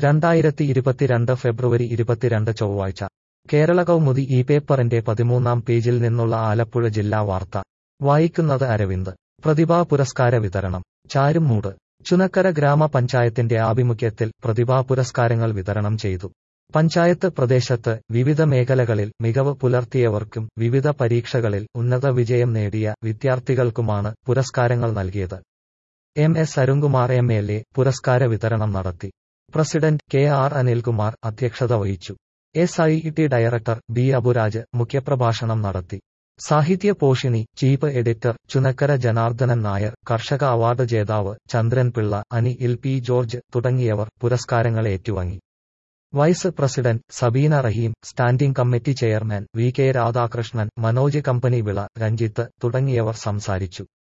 രണ്ടായിരത്തി ഇരുപത്തിരണ്ട് ഫെബ്രുവരി ഇരുപത്തിരണ്ട് ചൊവ്വാഴ്ച കേരള കൗമുദി ഈ പേപ്പറിന്റെ പതിമൂന്നാം പേജിൽ നിന്നുള്ള ആലപ്പുഴ ജില്ലാ വാർത്ത വായിക്കുന്നത് അരവിന്ദ് പ്രതിഭാ പുരസ്കാര വിതരണം ചാരുമൂട് ചുനക്കര ഗ്രാമപഞ്ചായത്തിന്റെ ആഭിമുഖ്യത്തിൽ പ്രതിഭാ പുരസ്കാരങ്ങൾ വിതരണം ചെയ്തു പഞ്ചായത്ത് പ്രദേശത്ത് വിവിധ മേഖലകളിൽ മികവ് പുലർത്തിയവർക്കും വിവിധ പരീക്ഷകളിൽ ഉന്നത വിജയം നേടിയ വിദ്യാർത്ഥികൾക്കുമാണ് പുരസ്കാരങ്ങൾ നൽകിയത് M S Arunkumar M L A പുരസ്കാര വിതരണം നടത്തി പ്രസിഡന്റ് കെ ആർ അനിൽകുമാർ അധ്യക്ഷത വഹിച്ചു S I T director B Aburaj മുഖ്യപ്രഭാഷണം നടത്തി സാഹിത്യ പോഷിണി ചീഫ് എഡിറ്റർ ചുനക്കര ജനാർദ്ദനൻ നായർ കർഷക അവാർഡ് ജേതാവ് ചന്ദ്രൻ പിള്ള അനി ഇൽ പി ജോർജ് തുടങ്ങിയവർ പുരസ്കാരങ്ങൾ ഏറ്റുവാങ്ങി vice president Sabeena Rahim standing committee chairman V K Radhakrishnan Manoj Kampanivila Ranjith തുടങ്ങിയവർ സംസാരിച്ചു